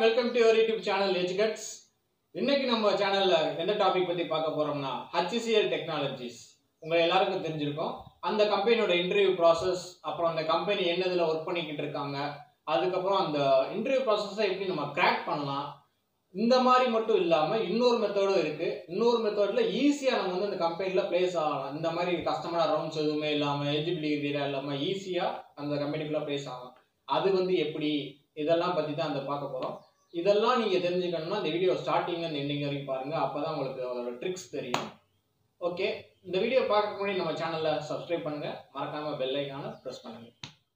welcome to your YouTube channel எஜுகட்ஸ் இன்னைக்கு நம்ம சேனல்ல எந்த டாபிக் பத்தி பார்க்க போறோம்னா HCL டெக்னாலஜிஸ் உங்க எல்லாருக்கும் தெரிஞ்சிருக்கும் அந்த கம்பெனியோட இன்டர்வியூ ப்ராசஸ் அப்புறம் அந்த கம்பெனி என்னதுல ஒர்க் பண்ணிக்கிட்டு இருக்காங்க அதுக்கப்புறம் அந்த இன்டர்வியூ ப்ராசஸை எப்படி நம்ம கிராக் பண்ணலாம் இந்த மாதிரி மட்டும் இல்லாம இன்னொரு மெத்தடும் இருக்கு இன்னொரு மெத்தட்ல ஈஸியா நம்ம வந்து அந்த கம்பெனில பிளேஸ் ஆகலாம் இந்த மாதிரி கஸ்டமர் ரவுண்ட்ஸ் எதுவுமே இல்லாம எலிஜிபிலிட்டி இல்லாம ஈஸியா அந்த கம்பெனிக்குள்ள பிளேஸ் ஆகலாம் அது வந்து எப்படி இதெல்லாம் பத்தி தான் அந்த பார்க்க போறோம் இதெல்லாம் நீங்க தெரிஞ்சுக்கணும்னா இந்த வீடியோ ஸ்டார்டிங் அந்த எண்டிங் வரைக்கும் பாருங்க அப்பதான் உங்களுக்கு அதோட ட்ரிக்ஸ் தெரியும் ஓகே இந்த வீடியோ பார்க்க முன்னாடி நம்ம சேனல்ல சப்ஸ்கிரைப் பண்ணுங்க மறக்காம பெல் ஐக்கான ப்ரெஸ் பண்ணுங்க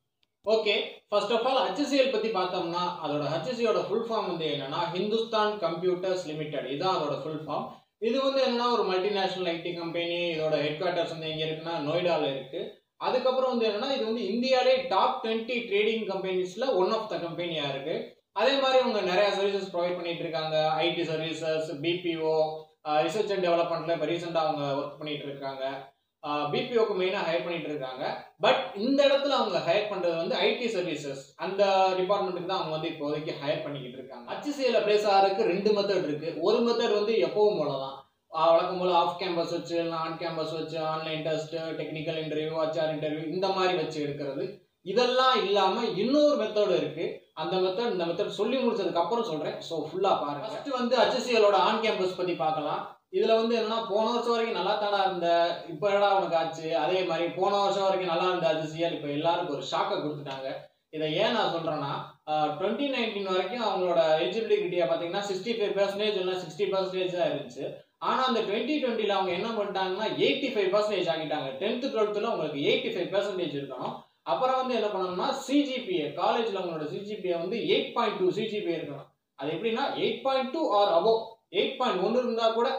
okay first of all HCL பத்தி பார்த்தோம்னா அதோட ஹெச்சிசியோட ஃபுல் ஃபார்ம் வந்து என்னன்னா ஹிந்துஸ்தான் கம்ப்யூட்டர்ஸ் லிமிடெட் இதுதான் அதோட ஃபுல் ஃபார்ம் இது வந்து என்னன்னா ஒரு மல்டிநேஷனல் ஐடி கம்பெனி இதோட ஹெட் குவார்ட்டர்ஸ் வந்து எங்க இருக்குன்னா நொய்டால இருக்கு அதுக்கப்புறம் வந்து என்னன்னா இது வந்து இந்தியாலே டாப் டுவெண்ட்டி ட்ரேடிங் கம்பெனிஸ்ல ஒன் ஆஃப் த கம்பெனியா இருக்கு அதே மாதிரி அவங்க நிறைய சர்வீசஸ் ப்ரொவைட் பண்ணிட்டு இருக்காங்க IT services BPO research and டெவலப்மெண்ட்ல இப்போ ரீசெண்டாக அவங்க ஒர்க் பண்ணிட்டு இருக்காங்க பிபிஓக்கு மெயினாக ஹையர் பண்ணிட்டு இருக்காங்க பட் இந்த இடத்துல அவங்க ஹையர் பண்றது வந்து ஐடி சர்வீசஸ் அந்த டிபார்ட்மெண்ட்டுக்கு தான் அவங்க வந்து இப்போதைக்கு ஹையர் பண்ணிக்கிட்டு இருக்காங்க ஹச்சிசியில் பிளேஸ் ஆகிறதுக்கு ரெண்டு மெத்தட் இருக்கு ஒரு மெத்தட் வந்து எப்பவும் போல தான் ஆஹ் வழக்கம் போல ஆஃப் கேம்பஸ் வச்சு ஆன் கேம்பஸ் வச்சு online test technical interview HR interview இந்த மாதிரி வச்சு எடுக்கிறது இதெல்லாம் இல்லாம இன்னொரு மெத்தட் இருக்கு அந்த மெத்தட் இந்த மெத்தட் சொல்லி முடிச்சதுக்கு அப்புறம் சொல்றேன் ஸோ ஃபுல்லா பாருங்க ஃபர்ஸ்ட் வந்து ஹச்சிசிஎலோட ஆன் கேம்பஸ் பத்தி பார்க்கலாம் இதுல வந்து என்னன்னா போன வருஷம் வரைக்கும் நல்லா தானா இருந்த இப்ப என்னடா உனக்கு ஆச்சு அதே மாதிரி போன வருஷம் வரைக்கும் நல்லா இருந்த ஹச்சிசிஎல் இப்போ எல்லாருக்கும் ஒரு ஷாக்கை கொடுத்துட்டாங்க இதை ஏன் நான் சொல்றேன்னா டுவெண்ட்டி நைன்டீன் வரைக்கும் அவங்களோட எலிஜிபிலிட்டியை பார்த்தீங்கன்னா சிக்ஸ்டி ஃபைவ் பர்சன்டேஜ் இல்லை சிக்ஸ்டி பர்சன்டேஜ் தான் இருந்துச்சு ஆனா அந்த டுவெண்ட்டி டுவெண்ட்டில அவங்க என்ன பண்ணிட்டாங்கன்னா எயிட்டி ஃபைவ் பர்சன்டேஜ் ஆகிட்டாங்க டென்த் டுவெல்த்தில் உங்களுக்கு எயிட்டி ஃபைவ் பர்சன்டேஜ் இருக்கணும் அப்புறம் வந்து என்ன பண்ணணும்னா சிஜிபிஏ காலேஜ்ல உங்களோட சிஜிபிஏ வந்து எயிட் பாயிண்ட் டூ சிஜிபிஏ இருக்கணும் அது எப்படின்னா eight point two or above eight point ஒன்று இருந்தா கூட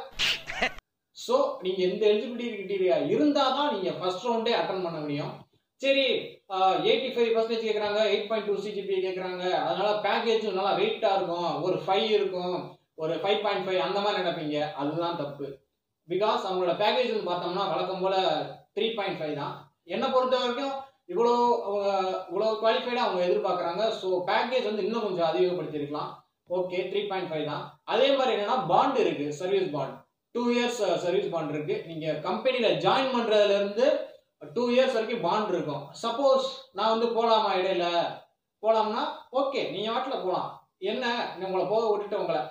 ஸோ நீங்க எந்த எலிஜிபிலிட்டி கிட்டீரியா இருந்தா தான் நீங்க ஃபர்ஸ்ட் ரவுண்டே அட்டன் பண்ண முடியும் சரி எயிட்டி ஃபைவ் பர்சன்டேஜ் கேட்குறாங்க எயிட் பாயிண்ட் டூ சிஜிபிஏ கேட்குறாங்க அதனால பேக்கேஜ் நல்லா வெயிட்டாக இருக்கும் ஒரு ஃபைவ் இருக்கும் ஒரு ஃபைவ் பாயிண்ட் ஃபைவ் அந்த மாதிரி நினைப்பீங்க அதுதான் தப்பு பிகாஸ் அவங்களோட பேக்கேஜ் வந்து பார்த்தோம்னா வழக்கம் போல த்ரீ பாயிண்ட் ஃபைவ் தான் என்னை பொறுத்த வரைக்கும் இவ்வளோ அவங்க இவ்வளோ குவாலிஃபைடாக அவங்க எதிர்பார்க்குறாங்க ஸோ பேக்கேஜ் வந்து இன்னும் கொஞ்சம் அதிகப்படுத்திருக்கலாம் ஓகே த்ரீ பாயிண்ட் ஃபைவ் தான் அதே மாதிரி என்னன்னா பாண்ட் இருக்கு service bond two years service bond இருக்கு நீங்க கம்பெனில ஜாயின் பண்றதுல இருந்து டூ இயர்ஸ் வரைக்கும் பாண்ட் இருக்கும் சப்போஸ் நான் வந்து போலாமா இடையில போலாம்னா ஓகே நீங்க வாட்டில் போலாம் என்ன உங்களை போக விட்டுட்டு உங்களை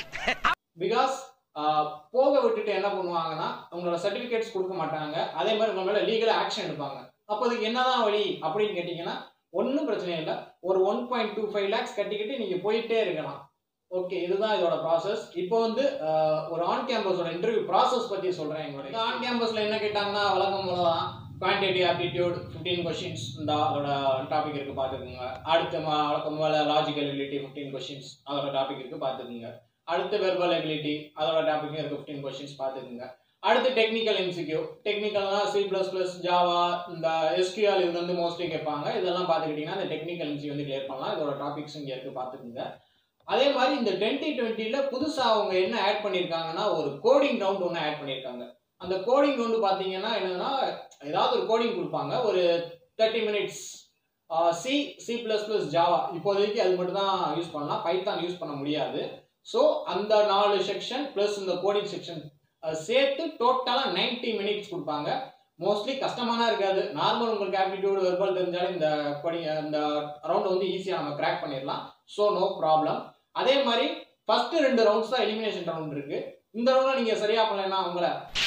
பிகாஸ் போக விட்டுட்டு என்ன பண்ணுவாங்கன்னா உங்களோட சர்டிபிகேட்ஸ் கொடுக்க மாட்டாங்க அதே மாதிரி உங்க மேல லீகல் ஆக்ஷன் எடுப்பாங்க அப்போ அதுக்கு என்னதான் வழி அப்படின்னு கேட்டீங்கன்னா ஒன்றும் பிரச்சனை இல்லை ஒரு one point two five lakhs கட்டிக்கிட்டு நீங்க போயிட்டே இருக்கலாம் ஓகே இதுதான் இதோட ப்ராசஸ் இப்போ வந்து ஒரு ஆன் கேம்பஸோட இன்டர்வியூ ப்ராசஸ் பத்தி சொல்றேன் எங்களுடைய ஆன் கேம்பஸ்ல என்ன கேட்டாங்கன்னா வழக்கம் போல தான் குவான்டிட்டி ஆப்டிடியூட் ஃபிஃப்டீன் கொஷின்ஸ் இந்த அதோட டாபிக் இருக்கு பார்த்துக்குங்க அடுத்த வழக்கம் போல லாஜிக்கல் எபிலிட்டி ஃபிஃப்டீன் கொஷின்ஸ் அதோட டாபிக் இருக்கு பார்த்துக்குங்க அடுத்து வெர்பல் எபிலிட்டி அதோட டாபிக் இருக்கு ஃபிஃப்டீன் கொஷின்ஸ் பார்த்துக்குங்க அடுத்து டெக்னிக்கல் எம்சிக்யூ டெக்னிக்கல்னா சி ப்ளஸ் ப்ளஸ் ஜாவா இந்த எஸ்கியூஆல் இது வந்து மோஸ்ட்லி கேட்பாங்க இதெல்லாம் பார்த்துக்கிட்டிங்கன்னா இந்த டெக்னிக்கல் எம்சி வந்து கிளியர் பண்ணலாம் இதோட டாபிக்ஸ் இங்கே இருக்கு பார்த்துக்குங்க அதே மாதிரி இந்த டுவெண்ட்டி டுவெண்ட்டில புதுசாக அவங்க என்ன ஆட் பண்ணியிருக்காங்கன்னா ஒரு கோடிங் ரவுண்ட் ஒன்று ஆட் பண்ணியிருக்காங்க அந்த கோடிங் ரவுண்டு பார்த்தீங்கன்னா என்னன்னா ஏதாவது ஒரு கோடிங் கொடுப்பாங்க ஒரு thirty minutes C C plus plus Java இப்போதைக்கு அது மட்டும் தான் யூஸ் பண்ணலாம் பைத்தான் யூஸ் பண்ண முடியாது ஸோ அந்த நாலு செக்ஷன் ப்ளஸ் இந்த கோடிங் செக்ஷன் சேர்த்து டோட்டலாக நைன்டி மினிட்ஸ் கொடுப்பாங்க மோஸ்ட்லி கஷ்டமான இருக்காது நார்மல் உங்களுக்கு ஆப்டிடியூட் வெர்பல் தெரிஞ்சாலும் இந்த கோடிங் இந்த ரவுண்ட் வந்து ஈஸியாக நம்ம கிராக் பண்ணிடலாம் ஸோ நோ ப்ராப்ளம் அதே மாதிரி ஃபர்ஸ்ட் ரெண்டு ரவுண்ட்ஸ் தான் எலிமினேஷன் ரவுண்ட் இருக்கு இந்த ரவுண்ட்ல நீங்க சரியா பண்ணலன்னா உங்களை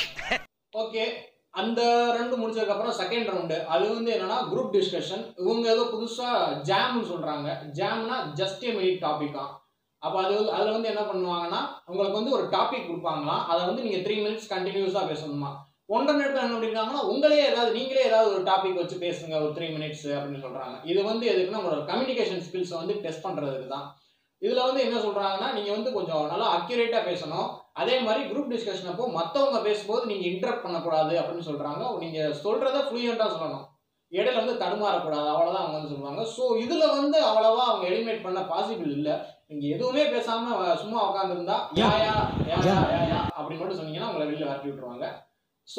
ஓகே அந்த ரெண்டு முடிச்சதுக்கு அப்புறம் செகண்ட் ரவுண்டு அது வந்து என்னன்னா குரூப் டிஸ்கஷன் இவங்க ஏதோ புதுசா ஜாம்னு சொல்றாங்க ஜாம்னா ஜஸ்ட் ஏ மினிட் டாபிக்கா அப்போ அது அதில் வந்து என்ன பண்ணுவாங்கன்னா உங்களுக்கு வந்து ஒரு டாபிக் கொடுப்பாங்களாம் அதை வந்து நீங்கள் த்ரீ மினிட்ஸ் கண்டினியூஸாக பேசணுமா ஒன்றரை நேரத்தில் என்ன பண்ணிருக்காங்கன்னா உங்களே ஏதாவது நீங்களே ஏதாவது ஒரு டாபிக் வச்சு பேசுங்க ஒரு த்ரீ மினிட்ஸ் அப்படின்னு சொல்கிறாங்க இது வந்து எதுக்குன்னா உங்களோட கம்யூனிகேஷன் ஸ்கில்ஸை வந்து டெஸ்ட் பண்ணுறதுக்கு தான் இதில் வந்து என்ன சொல்கிறாங்கன்னா நீங்கள் வந்து கொஞ்சம் நல்லா அக்யூரேட்டாக பேசணும் அதே மாதிரி குரூப் டிஸ்கஷன் அப்போ மற்றவங்க பேசும்போது நீங்கள் இன்டரப்ட் பண்ணக்கூடாது அப்படின்னு சொல்கிறாங்க நீங்கள் சொல்கிறத ஃப்ளூயண்ட்டாக சொல்லணும் இடையில வந்து தடுமாறக்கூடாது அவ்வளோதான் அவங்க வந்து சொல்லுவாங்க ஸோ இதில் வந்து அவ்வளோவா அவங்க எலிமினேட் பண்ண பாசிபிள் இல்லை நீங்கள் எதுவுமே பேசாமல் சும்மா உட்காந்துருந்தா யா யா யா யா யா யா அப்படின்னு மட்டும் சொன்னீங்கன்னா உங்களை வெளியில் வரட்டி விட்டுருவாங்க ஸோ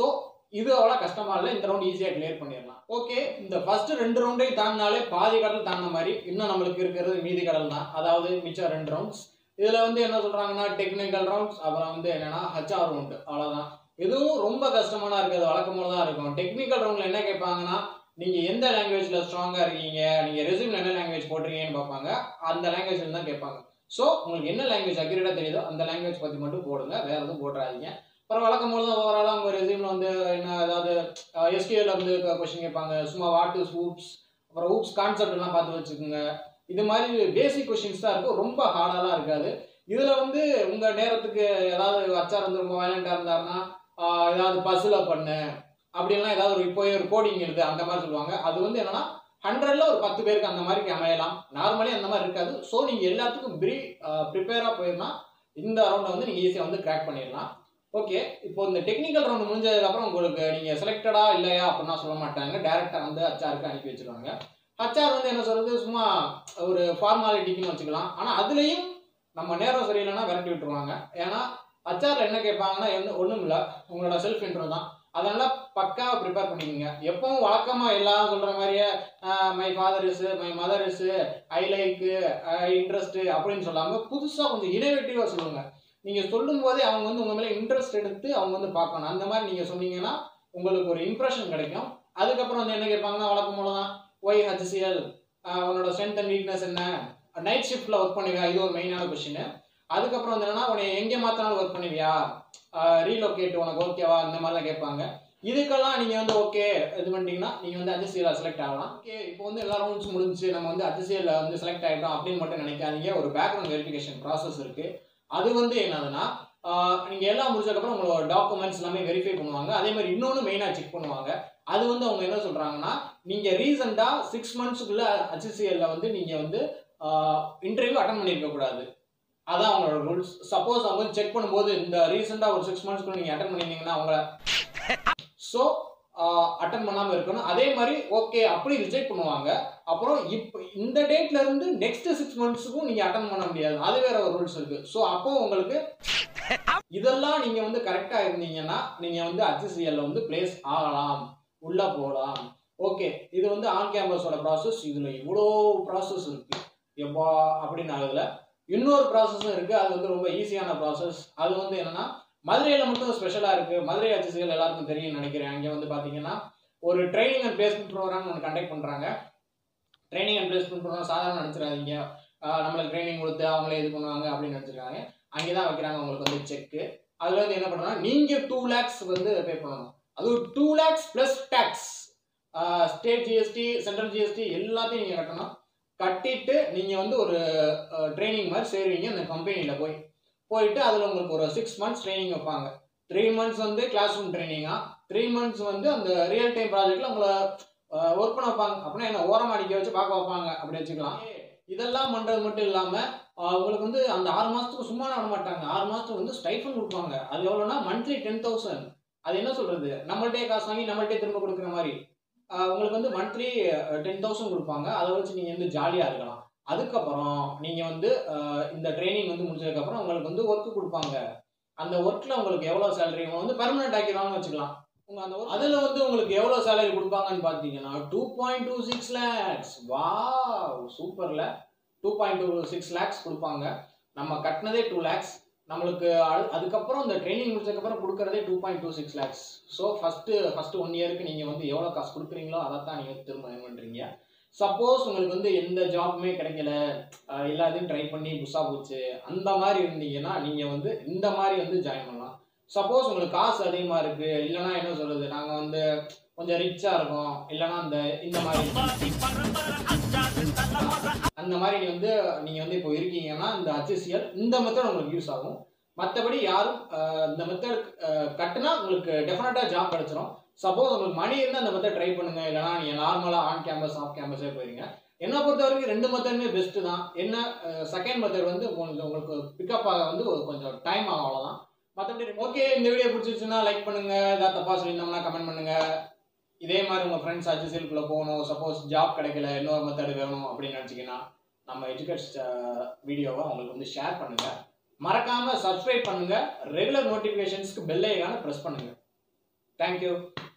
இது அவ்வளோ கஷ்டமா இல்லை இந்த ரவுண்ட் ஈஸியாக கிளியர் பண்ணிடலாம் ஓகே இந்த ஃபர்ஸ்ட் ரெண்டு ரவுண்டையும் தாண்டினாலே பாதி கடல் தாண்டின மாதிரி இன்னும் நம்மளுக்கு இருக்கிறது மீதி கடல் தான் அதாவது மிச்சம் ரெண்டு ரவுண்ட்ஸ் இதில் வந்து என்ன சொல்கிறாங்கன்னா டெக்னிக்கல் ரவுண்ட்ஸ் அப்புறம் வந்து என்னன்னா ஹச்ஆர் ரவுண்டு அவ்வளோதான் இதுவும் ரொம்ப கஷ்டமான இருக்குது வழக்கமாக தான் இருக்கும் டெக்னிக்கல் ரவுண்டில் என்ன கேட்பாங்கன்னா நீங்கள் எந்த லாங்குவேஜில் ஸ்ட்ராங்காக இருக்கீங்க நீங்கள் ரெசியூமில் என்ன லாங்குவேஜ் போட்டிருக்கீங்கன்னு பார்ப்பாங்க அந்த லாங்குவேஜில் தான் கேட்பாங்க ஸோ உங்களுக்கு என்ன லாங்குவேஜ் அக்யூரேட்டாக தெரியுதோ அந்த லாங்குவேஜ் பற்றி மட்டும் போடுங்க வேறு எதுவும் போட்டுறாதீங்க அப்புறம் வழக்கம் போது தான் ஓவராலாக உங்கள் ரெசியூமில் வந்து என்ன ஏதாவது எஸ்கியூஎல் வந்து கொஸ்டின் கேட்பாங்க சும்மா வாட் இஸ் ஹூப்ஸ் அப்புறம் ஹூப்ஸ் கான்செப்ட் எல்லாம் பார்த்து வச்சுக்கோங்க இது மாதிரி பேசிக் கொஷின்ஸ் தான் இருக்கும் ரொம்ப ஹார்டாலாம் இருக்காது இதில் வந்து உங்கள் நேரத்துக்கு ஏதாவது அச்சார் வந்து ரொம்ப வயலண்டாக இருந்தாருன்னா ஆஹ் ஏதாவது பஸ்ஸில் பண்ணு அப்படின்லாம் ஏதாவது ஒரு இப்போ ஒரு கோடிங் எழுது அந்த மாதிரி சொல்லுவாங்க அது வந்து என்னன்னா ஹண்ட்ரட்ல ஒரு பத்து பேருக்கு அந்த மாதிரி அமையலாம் நார்மலி அந்த மாதிரி இருக்காது ஸோ நீங்கள் எல்லாத்துக்கும் ப்ரீ ப்ரிப்பேராக போயிருந்தா இந்த ரவுண்டை வந்து நீங்கள் ஈஸியாக வந்து கிராக் பண்ணிடலாம் ஓகே இப்போ இந்த டெக்னிக்கல் ரவுண்ட் முடிஞ்சதுக்கப்புறம் உங்களுக்கு நீங்கள் செலக்டடா இல்லையா அப்படின்னா சொல்ல மாட்டாங்க டேரெக்டாக வந்து ஹச்ஆருக்கு அனுப்பி வச்சிருவாங்க ஹச்ஆர் வந்து என்ன சொல்றது சும்மா ஒரு ஃபார்மாலிட்டிக்குன்னு வச்சுக்கலாம் ஆனால் அதுலேயும் நம்ம நேரம் சரியில்லைன்னா விரட்டி விட்டுருவாங்க ஏன்னா ஹச்ஆர்ல என்ன கேட்பாங்கன்னா என்ன ஒன்றும் இல்லை உங்களோட செல்ஃப் இன்ட்ரோ தான் அதனால பக்காவா ப்ரிப்பேர் பண்ணிக்கோங்க எப்பவும் வழக்கமாக எல்லாரும் சொல்கிற மாதிரியே my father is my mother is I like interest அப்படின்னு சொல்லாமல் புதுசாக கொஞ்சம் இனோவேட்டிவாக சொல்லுங்க நீங்கள் சொல்லும் போதே அவங்க வந்து உங்கள் மேலே இன்ட்ரெஸ்ட் எடுத்து அவங்க வந்து பார்க்கணும் அந்த மாதிரி நீங்கள் சொன்னீங்கன்னா உங்களுக்கு ஒரு இம்ப்ரெஷன் கிடைக்கும் அதுக்கப்புறம் வந்து என்ன கேட்பாங்கன்னா வழக்கம் போல தான் ஒய் ஹச்சிசிஎல் உன்னோட ஸ்ட்ரென்த் அண்ட் வீக்னஸ் என்ன நைட் ஷிஃப்ட்டில் ஒர்க் பண்ணுவியா இது ஒரு மெயினான கொஷின் அதுக்கப்புறம் வந்து என்னன்னா உன்னை எங்கே மாற்றினாலும் ஒர்க் பண்ணுவியா ரீலோகேட் உனக்கு ஓகேவா இந்த மாதிரிலாம் கேட்பாங்க இதுக்கெல்லாம் நீங்கள் வந்து ஓகே இது பண்ணிட்டீங்கன்னா நீங்கள் வந்து அஜிசியில் செலக்ட் ஆகலாம் ஓகே இப்போ வந்து எல்லா ரவுண்ட்ஸ் முடிஞ்சு நம்ம வந்து அஜிசியில் வந்து செலக்ட் ஆகிட்டோம் அப்படின்னு மட்டும் நினைக்காதீங்க ஒரு பேக்ரவுண்ட் வெரிஃபிகேஷன் ப்ராசஸ் இருக்குது அது வந்து என்னதுன்னா நீங்கள் எல்லாம் முடிச்சதுக்கப்புறம் உங்களோட டாக்குமெண்ட்ஸ் எல்லாமே வெரிஃபை பண்ணுவாங்க அதே மாதிரி இன்னொன்று மெயினாக செக் பண்ணுவாங்க அது வந்து அவங்க என்ன சொல்கிறாங்கன்னா நீங்கள் ரீசெண்டாக சிக்ஸ் மந்த்ஸுக்குள்ளே ஹச்சிசிஎல்ல வந்து நீங்கள் வந்து இன்டர்வியூ அட்டன் பண்ணியிருக்க கூடாது அதான் அவங்களோட ரூல்ஸ் சப்போஸ் அவங்க செக் பண்ணும்போது இந்த ரீசெண்டாக ஒரு சிக்ஸ் மந்த்ஸ்க்குள்ள நீங்கள் அட்டன் பண்ணியிருந்தீங்கன்னா அவங்கள ஸோ அட்டன் பண்ணாமல் இருக்கணும் அதே மாதிரி ஓகே அப்படி ரிஜெக்ட் பண்ணுவாங்க அப்புறம் இப்போ இந்த டேட்ல இருந்து நெக்ஸ்ட் சிக்ஸ் மந்த்ஸுக்கும் நீங்கள் அட்டன் பண்ண முடியாது அது வேற ஒரு ரூல்ஸ் இருக்கு ஸோ அப்போ உங்களுக்கு இதெல்லாம் நீங்கள் வந்து கரெக்டாக இருந்தீங்கன்னா நீங்கள் வந்து ஹச்சிசிஎல்ல வந்து பிளேஸ் ஆகலாம் உள்ளே போகலாம் ஓகே இது வந்து ஆன் கேம்பஸோட ப்ராசஸ் இதில் இவ்வளோ ப்ராசஸ் இருக்கு எப்பா அப்படின்னு ஆகுதுல இன்னொரு ப்ராசஸும் இருக்கு அது வந்து ரொம்ப ஈஸியான ப்ராசஸ் அது வந்து என்னன்னா மதுரையில் மட்டும் ஸ்பெஷலாக இருக்கு மதுரை ஹச்சிசிஎல் எல்லாருக்கும் தெரியும் நினைக்கிறேன் அங்கே வந்து பார்த்தீங்கன்னா ஒரு ட்ரைனிங் அண்ட் பிளேஸ்மெண்ட் ப்ரோக்ராம் ஒன்று கண்டக்ட் பண்ணுறாங்க ட்ரைனிங் அண்ட் பிளேஸ்மெண்ட் ப்ரோக்ராம் சாதாரண நினச்சிடாதீங்க நம்மளுக்கு ட்ரைனிங் கொடுத்து அவங்களே இது பண்ணுவாங்க அப்படின்னு நினச்சிருக்காங்க அங்கே தான் வைக்கிறாங்க உங்களுக்கு வந்து செக்கு அதில் வந்து என்ன பண்ணுறாங்க நீங்கள் டூ லேக்ஸ் வந்து பே பண்ணணும் அது two lakhs plus tax state GST central GST எல்லாத்தையும் நீங்கள் கட்டணும் கட்டிட்டு நீங்கள் வந்து ஒரு ட்ரைனிங் மாதிரி சேருவீங்க அந்த கம்பெனியில் போய் போயிட்டு அதில் உங்களுக்கு ஒரு சிக்ஸ் மந்த்ஸ் ட்ரைனிங் வைப்பாங்க த்ரீ மந்த்ஸ் வந்து கிளாஸ் ரூம் ட்ரைனிங்காக த்ரீ மந்த்ஸ் வந்து அந்த ரியல் டைம் ப்ராஜெக்டில் உங்களை ஒர்க் பண்ண வைப்பாங்க அப்படின்னா என்ன ஓரம் அடிக்க வச்சு பார்க்க வைப்பாங்க அப்படி வச்சுக்கலாம் இதெல்லாம் பண்ணுறது மட்டும் இல்லாமல் உங்களுக்கு வந்து அந்த ஆறு மாதத்துக்கு சும்மா விட மாட்டாங்க ஆறு மாதத்துக்கு வந்து ஸ்டைஃபன் கொடுப்பாங்க அது எவ்வளோனா மந்த்லி டென் தௌசண்ட் அது என்ன சொல்கிறது நம்மள்ட்டே காசு வாங்கி நம்மள்ட்டே திரும்ப கொடுக்குற மாதிரி உங்களுக்கு வந்து மந்த்லி டென் தௌசண்ட் கொடுப்பாங்க அதை வச்சு நீங்கள் வந்து ஜாலியாக இருக்கலாம் அதுக்கப்புறம் நீங்கள் வந்து இந்த ட்ரைனிங் வந்து முடிச்சதுக்கப்புறம் உங்களுக்கு வந்து ஒர்க்கு கொடுப்பாங்க அந்த ஒர்க்கில் உங்களுக்கு எவ்வளோ சேலரி வந்து பர்மனெண்ட் ஆக்கிடுவாங்கன்னு வச்சுக்கலாம் உங்கள் அந்த அதில் வந்து உங்களுக்கு எவ்வளோ சேலரி கொடுப்பாங்கன்னு பார்த்தீங்கன்னா two point two six lakhs வா சூப்பரில் two point two six lakhs கொடுப்பாங்க நம்ம கட்டினதே டூ லேக்ஸ் நம்மளுக்கு அதுக்கப்புறம் இந்த ட்ரைனிங் முடிச்சதுக்கப்புறம் கொடுக்குறதே two point two six lakhs so first first one இயருக்கு நீங்கள் வந்து எவ்வளோ காசு கொடுக்குறீங்களோ அதை தான் நீங்கள் திரும்ப என்ன பண்ணுறீங்க சப்போஸ் உங்களுக்கு வந்து எந்த ஜாப்புமே கிடைக்கல எல்லாத்தையும் ட்ரை பண்ணி புஷா போச்சு அந்த மாதிரி இருந்தீங்கன்னா நீங்கள் வந்து இந்த மாதிரி வந்து ஜாயின் பண்ணலாம் சப்போஸ் உங்களுக்கு காசு அதிகமாக இருக்குது இல்லைனா என்ன சொல்கிறது நாங்கள் வந்து கொஞ்சம் ரிச்சாக இருக்கோம் இல்லைனா இந்த இந்த மாதிரி அந்த மாதிரி நீ வந்து நீங்கள் வந்து இப்போ இருக்கீங்கன்னா இந்த ஹச்சிசிஎல் இந்த மெத்தட் உங்களுக்கு யூஸ் ஆகும் மற்றபடி யாரும் இந்த மெத்தட் கட்டுனா உங்களுக்கு டெஃபினட்டாக ஜாப் கிடச்சிரும் சப்போஸ் உங்களுக்கு மணி இருந்தால் அந்த மெத்தட் ட்ரை பண்ணுங்க இல்லைனா நீங்கள் நார்மலாக ஆன் கேம்பஸ் ஆஃப் கேம்பஸே போயிருங்க என்னை பொறுத்த வரைக்கும் ரெண்டு மெத்தடுமே பெஸ்ட்டு தான் என்ன செகண்ட் மெத்தட் வந்து கொஞ்சம் உங்களுக்கு பிக்கப் ஆக வந்து கொஞ்சம் டைம் ஆகும் அவ்வளோதான் மற்றபடி ஓகே இந்த வீடியோ பிடிச்சிருச்சுன்னா லைக் பண்ணுங்க ஏதாவது தப்பாக சொல்லியிருந்தோம்னா கமெண்ட் பண்ணுங்க இதே மாதிரி உங்கள் ஃப்ரெண்ட்ஸ் ஹச்சிசிஎல்குள்ளே போகணும் சப்போஸ் ஜாப் கிடைக்கல இன்னொரு மெத்தட் வேணும் அப்படின்னு நினச்சிங்கன்னா நம்ம எஜுகேட் வீடியோவை உங்களுக்கு வந்து ஷேர் பண்ணுங்கள் மறக்காமல் சப்ஸ்கிரைப் பண்ணுங்கள் ரெகுலர் நோட்டிஃபிகேஷன்ஸ்க்கு பெல் ஐக்கான ப்ரெஸ் பண்ணுங்கள் தேங்க்யூ